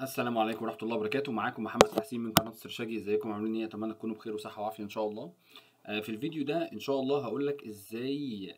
السلام عليكم ورحمة الله وبركاته معاكم محمد تحسين من قناة السرشاجي ازيكم عاملين ايه اتمنى تكونوا بخير وصحة وعافية ان شاء الله آه، في الفيديو ده ان شاء الله هقول لك ازاي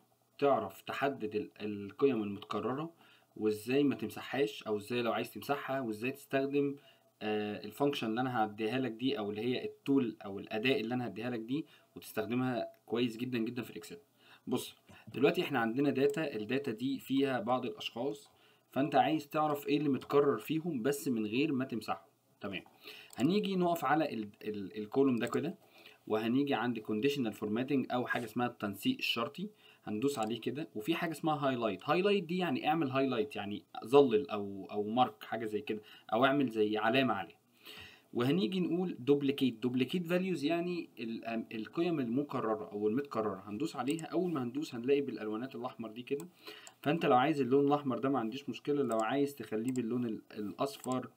تعرف تحدد ال- القيم المتكررة وازاي ما تمسحهاش او ازاي لو عايز تمسحها وازاي تستخدم آه، الفانكشن اللي انا هديها لك دي او اللي هي التول او الاداة اللي انا هديها لك دي وتستخدمها كويس جدا جدا في الاكسل بص دلوقتي احنا عندنا داتا الداتا دي فيها بعض الاشخاص فانت عايز تعرف ايه اللي متكرر فيهم بس من غير ما تمسحه تمام هنيجي نقف على ال- ال- الكولوم ده كده وهنيجي عند conditional formatting او حاجه اسمها التنسيق الشرطي هندوس عليه كده وفي حاجه اسمها هايلايت هايلايت دي يعني اعمل هايلايت يعني ظلل او او مارك حاجه زي كده او اعمل زي علامه عليه وهنيجي نقول دوبليكيت دوبليكيت فاليوز يعني ال- أم- القيم المكرره او المتكرره هندوس عليها اول ما هندوس هنلاقي بالالوانات الاحمر دي كده فانت لو عايز اللون الاحمر ده ما عنديش مشكله لو عايز تخليه باللون ال- الاصفر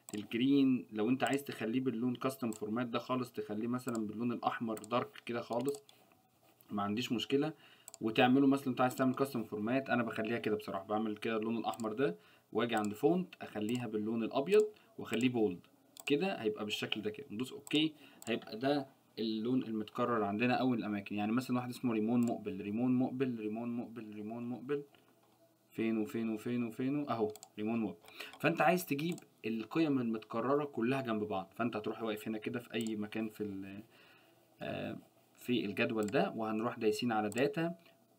الجرين لو انت عايز تخليه باللون كاستم فورمات ده خالص تخليه مثلا باللون الاحمر دارك كده خالص ما عنديش مشكله وتعمله مثلا انت عايز تعمل كاستم فورمات انا بخليها كده بصراحه بعمل كده اللون الاحمر ده واجي عند فونت اخليها باللون الابيض واخليه بولد كده هيبقى بالشكل ده كده ندوس اوكي هيبقى ده اللون المتكرر عندنا اول الاماكن يعني مثلا واحد اسمه ريمون مقبل ريمون مقبل ريمون مقبل ريمون مقبل فين وفين وفين وفين اهو ريمون مقبل فانت عايز تجيب القيم المتكرره كلها جنب بعض فانت هتروح واقف هنا كده في اي مكان في ال- آه، في الجدول ده وهنروح دايسين على داتا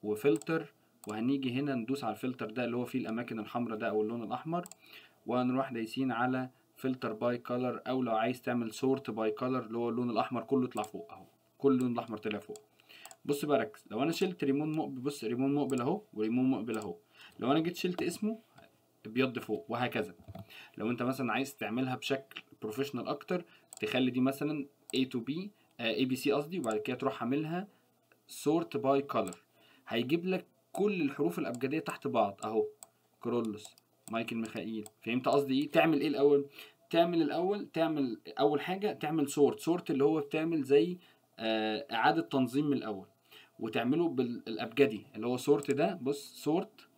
وفلتر وهنيجي هنا ندوس على الفلتر ده اللي هو فيه الاماكن الحمراء ده او اللون الاحمر وهنروح دايسين على فلتر باي كولر او لو عايز تعمل سورت باي كولر اللي هو اللون الاحمر كله يطلع فوق اهو كل اللون الاحمر طلع فوق بص بقى ركز لو انا شلت ريمون مقبل بص ريمون مقبل اهو وريمون مقبل اهو لو انا جيت شلت اسمه ابيض فوق وهكذا لو انت مثلا عايز تعملها بشكل بروفيشنال اكتر تخلي دي مثلا A to B آه A B C قصدي وبعد كده تروح عاملها sort by color هيجيب لك كل الحروف الابجديه تحت بعض اهو كرولوس مايكل ميخائيل فهمت قصدي ايه تعمل ايه الاول تعمل الاول تعمل اول حاجه تعمل سورت سورت اللي هو بتعمل زي آه اعاده تنظيم من الاول وتعمله بالابجدي اللي هو سورت ده بص سورت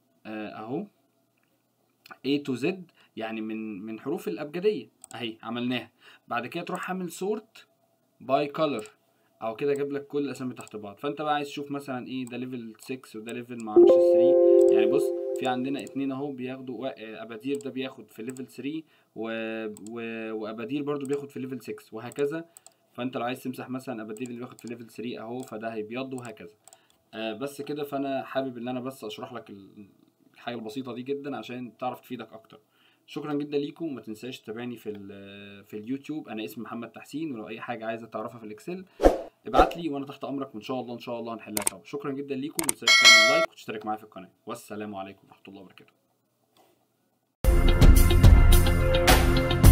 آه اهو A to Z يعني من من حروف الابجديه اهي عملناها بعد كده تروح عامل سورت باي كولر او كده جاب لك كل الاسامي تحت بعض فانت بقى عايز تشوف مثلا ايه ده ليفل 6 وده ليفل معرفش 3 يعني بص في عندنا اتنين اهو بياخدوا وا- آه، ابادير ده بياخد في ليفل 3 و... و... وابادير برضو بياخد في ليفل 6 وهكذا فانت لو عايز تمسح مثلا ابادير اللي بياخد في ليفل 3 اهو فده هيبيض وهكذا آه بس كده فانا حابب ان انا بس اشرح لك ال- الحاجه البسيطه دي جدا عشان تعرف تفيدك اكتر شكرا جدا ليكم وما تنساش تتابعني في ال- في اليوتيوب انا اسمي محمد تحسين ولو اي حاجه عايزه تعرفها في الاكسل ابعت لي وانا تحت امرك وان شاء الله ان شاء الله هنحلها سوا شكرا جدا ليكم وما تنساش تعمل لايك وتشترك معايا في القناه والسلام عليكم ورحمه الله وبركاته